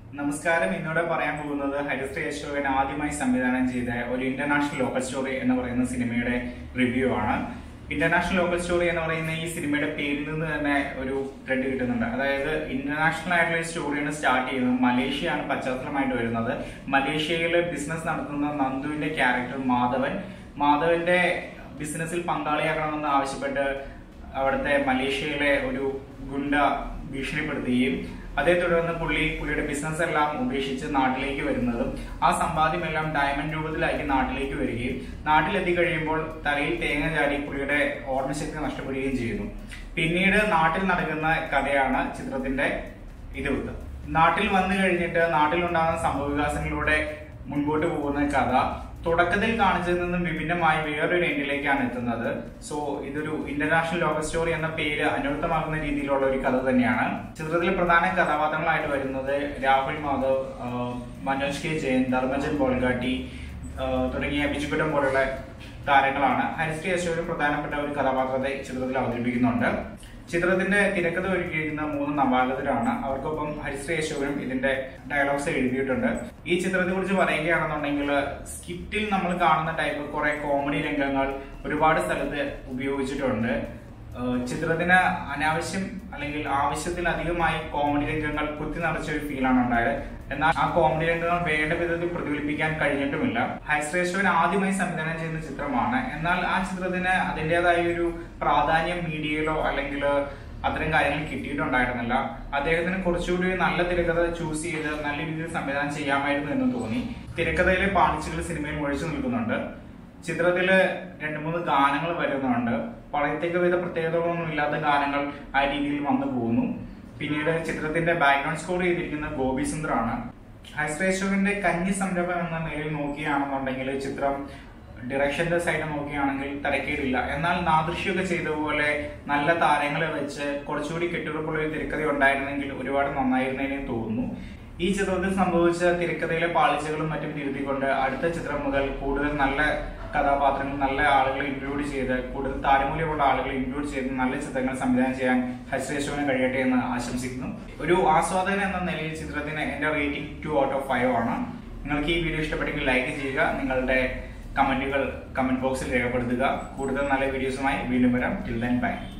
നമസ്കാരം ഇന്നോടെ പറയാൻ പോകുന്നത് ഹരിശ്രീ അശോകൻ ആദ്യമായി സംവിധാനം ചെയ്ത ഒരു ഇന്റർനാഷണൽ ലോക്കൽ സ്റ്റോറി എന്ന് പറയുന്ന സിനിമയുടെ റിവ്യൂ ആണ് ഇന്റർനാഷണൽ ലോക്കൽ സ്റ്റോറി എന്ന് പറയുന്ന ഈ സിനിമയുടെ പേരിൽ നിന്ന് തന്നെ ഒരു ത്രെഡ് കിട്ടുന്നുണ്ട് അതായത് ഇന്റർനാഷണൽ ആയിട്ടുള്ള ഒരു സ്റ്റോറിയാണ് സ്റ്റാർട്ട് ചെയ്യുന്നത് മലേഷ്യയാണ് പശ്ചാത്തലമായിട്ട് വരുന്നത് മലേഷ്യയിൽ ബിസിനസ് നടത്തുന്ന നന്ദുവിന്റെ ക്യാരക്ടർ മാധവൻ മാധവന്റെ ബിസിനസ്സിൽ പങ്കാളിയാക്കണമെന്ന് ആവശ്യപ്പെട്ട് അവിടുത്തെ മലേഷ്യയിലെ ഒരു ഗുണ്ട ഭീഷണിപ്പെടുത്തുകയും അതേ തുടർന്ന് പുള്ളി പുള്ളിയുടെ ബിസിനസ് എല്ലാം ഉപേക്ഷിച്ച് നാട്ടിലേക്ക് വരുന്നതും ആ സമ്പാദ്യമെല്ലാം ഡയമണ്ട് രൂപത്തിലാക്കി നാട്ടിലേക്ക് വരികയും നാട്ടിലെത്തി കഴിയുമ്പോൾ തലയിൽ തേങ്ങ ചാടി പുള്ളിയുടെ ഓർമ്മശക്തി നഷ്ടപ്പെടുകയും ചെയ്യുന്നു പിന്നീട് നാട്ടിൽ നടക്കുന്ന കഥയാണ് ചിത്രത്തിന്റെ ഇരുപത് നാട്ടിൽ വന്നു കഴിഞ്ഞിട്ട് നാട്ടിലുണ്ടാകുന്ന സംഭവവികാസങ്ങളിലൂടെ മുൻപോട്ട് പോകുന്ന കഥ തുടക്കത്തിൽ കാണിച്ചതിൽ നിന്നും വിഭിന്നമായി വേറൊരു എൻഡിലേക്കാണ് എത്തുന്നത് സോ ഇതൊരു ഇന്റർനാഷണൽ ലോക സ്റ്റോറി എന്ന പേര് അന്വർത്ഥമാകുന്ന രീതിയിലുള്ള ഒരു കഥ തന്നെയാണ് ചിത്രത്തിലെ പ്രധാന കഥാപാത്രങ്ങളായിട്ട് വരുന്നത് രാഹുൽ മാധവ് ആ, മനോജ് കെ ജയൻ ധർമ്മജൻ ബോൾഗാട്ടി ആ, തുടങ്ങിയ ബിജുക്കുട്ടം പോലുള്ള താരങ്ങളാണ് ഹരിശ്രീ അശോകൻ പ്രധാനപ്പെട്ട ഒരു കഥാപാത്രത്തെ ചിത്രത്തിൽ അവതരിപ്പിക്കുന്നുണ്ട് ചിത്രത്തിന്റെ തിരക്കഥ ഒരുക്കിയിരിക്കുന്ന മൂന്ന് നവാഗതരാണ് അവർക്കൊപ്പം ഹരിശ്രീ അശോകനും ഇതിന്റെ ഡയലോഗ്സ് എഴുതിയിട്ടുണ്ട് ഈ ചിത്രത്തെ കുറിച്ച് പറയുകയാണെന്നുണ്ടെങ്കിൽ സ്കിറ്റിൽ നമ്മൾ കാണുന്ന ടൈപ്പ് കുറെ കോമഡി രംഗങ്ങൾ ഒരുപാട് സ്ഥലത്ത് ഉപയോഗിച്ചിട്ടുണ്ട് ഏഹ് ചിത്രത്തിന് അനാവശ്യം അല്ലെങ്കിൽ ആവശ്യത്തിലധികമായി കോമഡി രംഗങ്ങൾ കുത്തി നിറച്ച ഒരു ഫീലാണ് ഉണ്ടായത് എന്നാൽ ആ കോമഡി രംഗങ്ങൾ വേണ്ട വിധത്തിൽ പ്രതിഫലിപ്പിക്കാൻ കഴിഞ്ഞിട്ടുമില്ല ഹൈസ്രേശ്വരൻ ആദ്യമായി സംവിധാനം ചെയ്യുന്ന ചിത്രമാണ് എന്നാൽ ആ ചിത്രത്തിന് അതിൻ്റെതായ ഒരു പ്രാധാന്യം മീഡിയയിലോ അല്ലെങ്കിൽ അത്തരം കാര്യങ്ങൾ കിട്ടിയിട്ടുണ്ടായിരുന്നില്ല അദ്ദേഹത്തിന് കുറച്ചുകൂടി നല്ല തിരക്കഥ ചൂസ് ചെയ്ത് നല്ല രീതിയിൽ സംവിധാനം ചെയ്യാമായിരുന്നു എന്ന് തോന്നി തിരക്കഥയിലെ പാളിച്ചുകൾ സിനിമയിൽ ഒഴിച്ചു നിൽക്കുന്നുണ്ട് ചിത്രത്തില് രണ്ട് മൂന്ന് ഗാനങ്ങൾ വരുന്നുണ്ട് പറയത്തക്ക വിധ പ്രത്യേകതകളൊന്നും ഇല്ലാത്ത ഗാനങ്ങൾ ആ രീതിയിൽ വന്നു പോകുന്നു പിന്നീട് ചിത്രത്തിന്റെ ബാക്ക്ഗ്രൗണ്ട് സ്കോർ ചെയ്തിരിക്കുന്ന ഗോപി സുന്ദറാണ് ഹൈസ്രേശ്വരന്റെ കന്നി സംരംഭം എന്ന നിലയിൽ നോക്കുകയാണെന്നുണ്ടെങ്കിൽ ചിത്രം ഡിറക്ഷന്റെ സൈഡ് നോക്കുകയാണെങ്കിൽ തരക്കേടില്ല എന്നാൽ നാദൃശ്യമൊക്കെ ചെയ്ത പോലെ നല്ല താരങ്ങളെ വെച്ച് കുറച്ചുകൂടി കെട്ടുറപ്പുള്ള ഒരു തിരക്കഥ ഉണ്ടായിരുന്നെങ്കിൽ ഒരുപാട് നന്നായിരുന്നേനെ തോന്നുന്നു ഈ ചിത്രത്തിൽ സംഭവിച്ച തിരക്കഥയിലെ പാളിച്ചകളും മറ്റും തിരുത്തിക്കൊണ്ട് അടുത്ത ചിത്രം മുതൽ കൂടുതൽ നല്ല കഥാപാത്രങ്ങൾ നല്ല ആളുകളെ ഇൻക്ലൂഡ് ചെയ്ത് കൂടുതൽ താരമൂല്യമുള്ള ആളുകളെ ഇൻക്ലൂഡ് ചെയ്ത് നല്ല ചിത്രങ്ങൾ സംവിധാനം ചെയ്യാൻ ഹരിശ്രേശ്വരന് കഴിയട്ടെ എന്ന് ആശംസിക്കുന്നു ഒരു ആസ്വാദകൻ എന്ന നിലയിൽ ചിത്രത്തിന് എന്റെ rating two out of five ആണ് നിങ്ങൾക്ക് ഈ വീഡിയോ ഇഷ്ടപ്പെട്ടെങ്കിൽ ലൈക്ക് ചെയ്യുക നിങ്ങളുടെ കമന്റുകൾ കമന്റ് ബോക്സിൽ രേഖപ്പെടുത്തുക കൂടുതൽ നല്ല വീഡിയോസുമായി വീണ്ടും വരാം ടിൽ ദൻ ബൈ